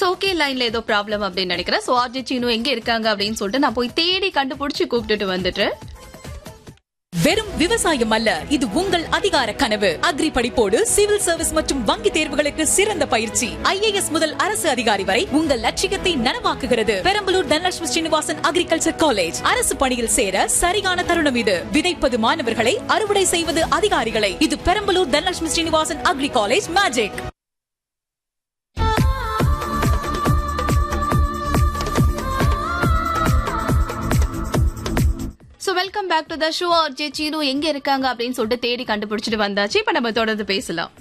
So okay லைன்ல ஏதோ problem அப்படின்னு நினைக்கிறேன் சோ ஆர்ஜி சீனு எங்க இருக்காங்க அப்படின்னு சொல்லிட்டு நான் போய் தேடி கண்டுபிடிச்சு கூப்பிட்டுட்டு வந்துட்டேன் வெறும் விவசாயம் அல்ல இது உங்கள் அதிகார கனவு அக்ரி படிப்போடு சிவில் சர்வீஸ் மற்றும் வங்கி தேர்வுகளுக்கு சிறந்த பயிற்சி ஐஏஎஸ் முதல் அரசு அதிகாரி வரை உங்கள் லட்சியத்தை நனவாக்குகிறது பெரம்பலூர் தனலட்சுமி ஸ்ரீனிவாசன் அக்ரிகல்ச்சர் காலேஜ் அரசு பணியில் சேர சரியான தருணம் இது விதைப்பது மாணவர்களை அறுவடை செய்வது அதிகாரிகளை இது Perambalur Dhanalakshmi Srinivasan agri college magic so welcome back to the show RJ Seenu எங்க இருக்காங்க அப்படின்னு சொல்லிட்டு தேடி கண்டுபிடிச்சிட்டு வந்தாச்சு இப்ப நம்ம தொடர்ந்து பேசலாம்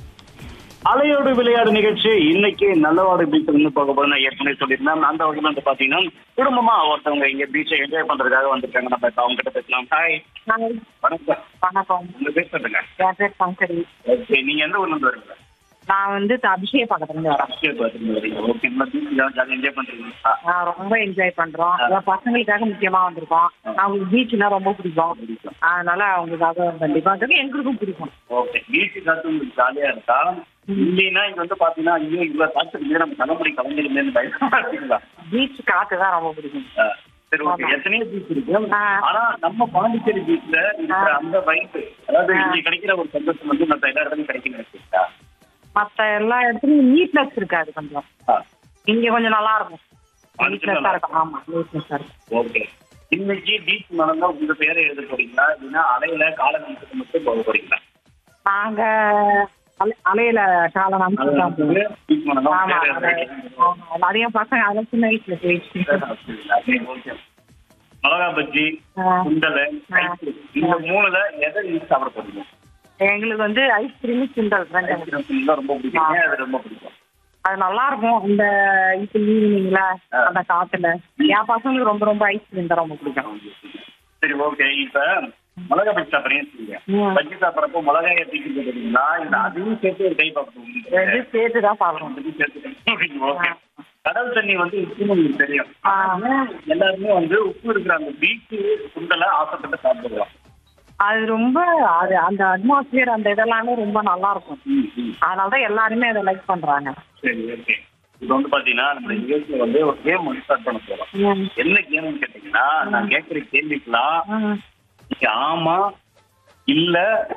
அலையோடு விளையாடு நிகழ்ச்சி இன்னைக்கு நல்லவாடு பீச் வந்து போக போது நான் ஏற்கனவே சொல்லியிருந்தேன் அந்த வகையில் வந்து பாத்தீங்கன்னா குடும்பமா ஒருத்தவங்க இங்க பீச்சை என்ஜாய் பண்றதுக்காக வந்திருக்காங்க நம்ம இப்ப அவங்க கிட்ட பேசலாம் ஹாய் ஹாய் வணக்கம் வணக்கம் உங்க பேசுறதுங்க என் பேர் பங்கரி ஓகே நீங்க எந்த ஊர்ல இருந்து வரீங்க நான் வந்து த- அபிஷேக் பக்கத்துல இருந்து வரேன் அபிஷேக் பார்த்துட்டு வரீங்க ஓகே நம்ம பீச் ஜாலியாக என்ஜாய் பண்றீங்களா நான் ரொம்ப என்ஜாய் பண்றோம் என் பசங்களுக்காக முக்கியமா வந்திருக்கோம் அவங்களுக்கு பீச்னா ரொம்ப பிடிக்கும் அதனால அவங்களுக்காக கண்டிப்பா வந்திருக்கோம் எங்களுக்கும் பிடிக்கும் ஓகே பீச் காத்து உங்களுக்கு ஜாலியா இருக்கா இல்லைன்னா இங்க வந்து பாத்தீங்கன்னா ஐயோ இவ்வளவு காத்து இருக்கு நம்ம தலைமுறை கலந்துருந்தேன்னு பயமா இருக்கீங்களா பீச் காத்து தான் ரொம்ப பிடிக்கும் ஆ, சரி ஓகே எத்தனையோ பீச் இருக்கு ஆ. ஆனா நம்ம பாண்டிச்சேரி பீச்ல இருக்கிற அந்த வைப்பு அதாவது இங்க கிடைக்கிற ஒரு சந்தோஷம் வந்து மத்த எல்லா இடத்துலயும் கிடைக்கும் நினைச்சீங்களா மத்த எல்லா இடத்துலயும் நீட்னஸ் இருக்காது கொஞ்சம் இங்க கொஞ்சம் நல்லா இருக்கும் நீட்னஸா இருக்கும் ஆமா நீட்னஸா இருக்கும் ஓகே இன்னைக்கு பீச் நடந்தா உங்க பேரை எழுத போறீங்களா இல்லைன்னா அலையில கால நிமிஷத்துக்கு மட்டும் போக போறீங்களா நாங்க அலை- அலையில காலம் அமைச்சு பீச் நடந்தா உங்க ஆமா பேரை அது- எழுதுறீங்க. ஆமா, நிறைய பசங்க அதெல்லாம் சின்ன வயசுல போயிடுச்சு Okay, okay. மிளகா பஜ்ஜி ஆ. சுண்டல் ஆ. ஐஸ்கிரீம் இந்த மூணுல எதை நீங்க சாப்பிட போறீங்க எங்களுக்கு வந்து ஐஸ்கிரீம் சுண்டல் ரெண்டு ஐஸ்கிரீம் தான் ரொம்ப பிடிக்கும் ஏன் அது ரொம்ப பிடிக்கும் அது நல்லா இருக்கும் இந்த இப்ப ஈவினிங்ல அந்த காத்துல என் பசங்களுக்கு ரொம்ப ரொம்ப ஐஸ்கிரீம் தான் ரொம்ப பிடிக்கும் சரி ஓகே இப்ப மிளகா பஜ்ஜி சாப்பிட்றீங்க ம். பஜ்ஜி சாப்பிட்றப்போ மிளகாயை தூக்கி போட்டுருக்கீங்களா இல்ல அதையும் சேர்த்து ஒரு கை பார்க்கணும் ரெண்டு சேர்த்து தான் சாப்பிடணும் அதையும் சேர்த்து ஓகே கடல் தண்ணி வந்து உப்புன்னு உங்களுக்கு தெரியும் ஆ. ஆனா, எல்லாருமே வந்து உப்பு இருக்கிற அந்த பீச்சு சுண்டலை ஆசைப்பட்டு சாப்பிடுவோம் அது ரொம்ப அது அந்த அட்மாஸ்பியர் அந்த இதெல்லாமே ரொம்ப நல்லா இருக்கும் அதனாலதான் எல்லாருமே அதை லைக் பண்றாங்க சரி ஓகே இப்போ வந்து பாத்தீங்கன்னா நம்ம நிகழ்ச்சியில வந்து ஒரு கேம் வந்து ஸ்டார்ட் பண்ண போறோம் ம். என்ன கேம்னு கேட்டீங்கன்னா நான் கேட்கிற கேள்விக்கெல்லாம் ம். நீங்க ஆமா இல்ல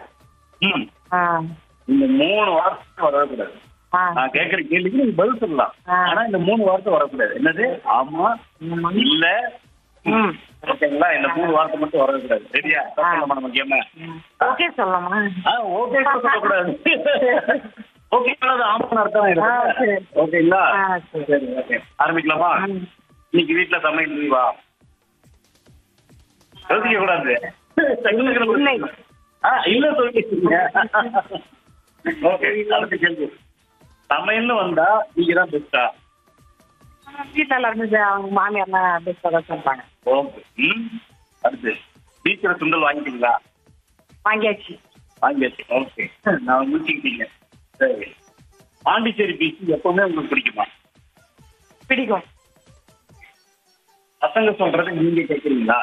ம் ஆ. இந்த மூணு வார்த்தை வரக்கூடாது ஆ. நான் கேட்கிற கேள்விக்கு நீங்க பதில் சொல்லலாம் ஆ. ஆனா இந்த மூணு வார்த்தை வரக்கூடாது என்னது ஆமா ஆமா. இல்ல ம். ஓகேங்களா இந்த மூணு வார்த்தை மட்டும் வரக்கூடாது சரியா சொல்லலாமா நம்ம கேம ஓகே சொல்லலாமா ஓகே சொல்லக்கூடாது ஓகே அது ஆமான்னு அர்த்தம் ஆ, சரி. ஆயிடும் ஓகேங்களா ஆ, சரி. சரி ஓகே ஆரம்பிக்கலாமா ம். இன்னைக்கு வீட்ல சமையல் லீவா யோசிக்க கூடாது இல்லை. ஆ இல்ல சொல்லிட்டீங்க ஓகே அடுத்த கேள்வி சமையல்னு வந்தா நீங்க தான் பெஸ்டா வீட்டுல எல்லாருமே ஜா- அவங்க மாமியார்லாம் பெஸ்டா தான் சொல்றாங்க ஓகே ம் அடுத்து பீச்சில் சுண்டல் வாங்கிட்டீங்களா வாங்கியாச்சு வாங்கியாச்சு ஓகே நான் முடிச்சுக்கிட்டீங்க சரி பாண்டிச்சேரி பீச் எப்பவுமே உங்களுக்கு பிடிக்குமா பிடிக்கும் பசங்க சொல்றதை நீங்க கேட்குறீங்களா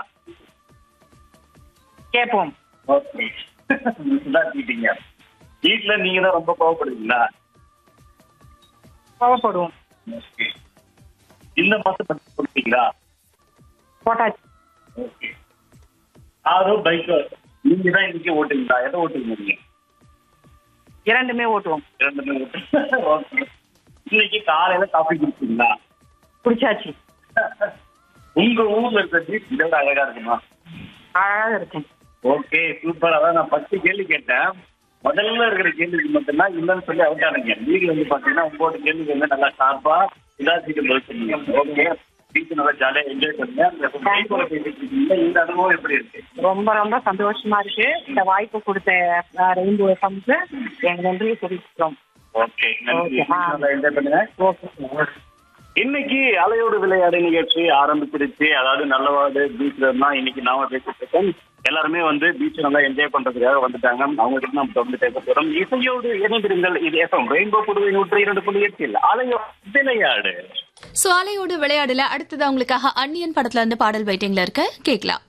கேட்போம் ஓகே இதாக்கிட்டீங்க வீட்டுல நீங்க தான் ரொம்ப கோவப்படுவீங்களா கோவப்படுவோம் ஓகே இந்த மாசம் பத்தி கொடுத்தீங்களா போட்டாச்சு ஓகே காரோ பைக்கோ நீங்க தான் இன்னைக்கு ஓட்டுவீங்களா எதை ஓட்டுவீங்க நீங்க இரண்டுமே ஓட்டுவோம் இரண்டுமே ஓட்டு ஓகே இன்னைக்கு காலையில காஃபி குடிச்சீங்களா குடிச்சாச்சு உங்க ஊர்ல இருக்க பீச் இதை விட அழகா இருக்குமா அழகா இருக்கும் ஓகே சூப்பர் அதான் நான் பத்து கேள்வி கேட்டேன் முதல்ல இருக்கிற கேள்விக்கு மட்டும்தான் இல்லைன்னு சொல்லி அவுட் ஆனீங்க நீங்க வந்து பாத்தீங்கன்னா உங்களோட கேள்விக்கு வந்து நல்லா ஷார்ப்பா இதாச்சிட்டு பதில் சொன்னீங்க ஓகே பீச் நல்லா ஜாலியா என்ஜாய் பண்ணுங்க இந்த பைக்கோட பேசிட்டு இருக்கீங்க இந்த அனுபவம் எப்படி இருக்கு ரொம்ப ரொம்ப சந்தோஷமா இருக்கு இந்த வாய்ப்பு கொடுத்த ரெயின்போ எஃப்எம்க்கு எங்க நன்றியை தெரிவிக்கிறோம் ஓகே நன்றி Okay, ஆ. நல்லா என்ஜாய் பண்ணுங்க ஓகே இன்னைக்கு அலையோடு விளையாடு நிகழ்ச்சி ஆரம்பிச்சிருச்சு அதாவது நல்லவாடு பீச்ல இருந்தா இன்னைக்கு நாம பேசிட்டு இருக்கோம் எல்லாருமே வந்து பீச் நல்லா என்ஜாய் பண்றதுக்காக வந்துட்டாங்க அவங்க கிட்ட நம்ம தொடர்ந்து பேச போறோம் இசையோடு இணைந்திருங்கள் இது எஃப்எம் ரெயின்போ புதுவை நூற்றி இரண்டு புள்ளி எட்டில் அலையோ விளையாடு சோ அலையோடு விளையாடல அடுத்தது உங்களுக்காக அன்னியன் படத்துல இருந்து பாடல் வெயிட்டிங்ல இருக்க கேக்கலாம்